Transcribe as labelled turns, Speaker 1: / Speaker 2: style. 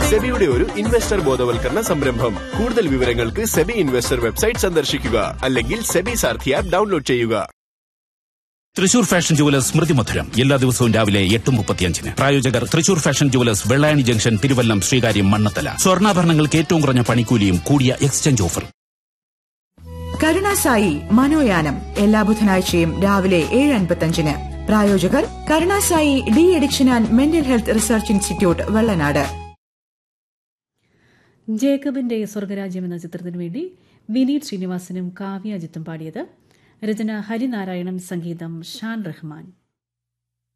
Speaker 1: സെബിയുടെ ഒരു ഇൻവെസ്റ്റർ ബോധവൽക്കരണ സംരംഭം കൂടുതൽ വിവരങ്ങൾക്ക് സെബി ഇൻവെസ്റ്റർ വെബ്സൈറ്റ് സന്ദർശിക്കുക അല്ലെങ്കിൽ സെബി സാർഥി ആപ്പ് ഡൗൺലോഡ് ചെയ്യുക
Speaker 2: തൃശൂർ ഫാഷൻ ജുവലേഴ്സ് സ്മൃതി മധുരം എല്ലാ ദിവസവും രാവിലെ എട്ട് മുപ്പത്തിയഞ്ചിന് പ്രായോജകർ Thrissur fashion jewellers Vellayani junction Thiruvallam Sreekaryam Mannanthala സ്വർണ്ണാഭരണങ്ങൾക്ക് ഏറ്റവും കുറഞ്ഞ പണിക്കൂലിയും കൂടിയ എക്സ്ചേഞ്ച് ഓഫറും
Speaker 3: കരുണാസായി മനോയാനം എല്ലാ ബുധനാഴ്ചയും രാവിലെ ഏഴ് അൻപത്തഞ്ചിന് പ്രായോജകർ Karunasai de addiction and mental health research institute Vellanad
Speaker 4: ജേക്കബിന്റെ സ്വർഗരാജ്യം എന്ന ചിത്രത്തിനു വേണ്ടി വിനീത് ശ്രീനിവാസനും കാവ്യ അജിത്തും പാടിയത് രചന ഹരിനാരായണൻ സംഗീതം ഷാൻ റഹ്മാൻ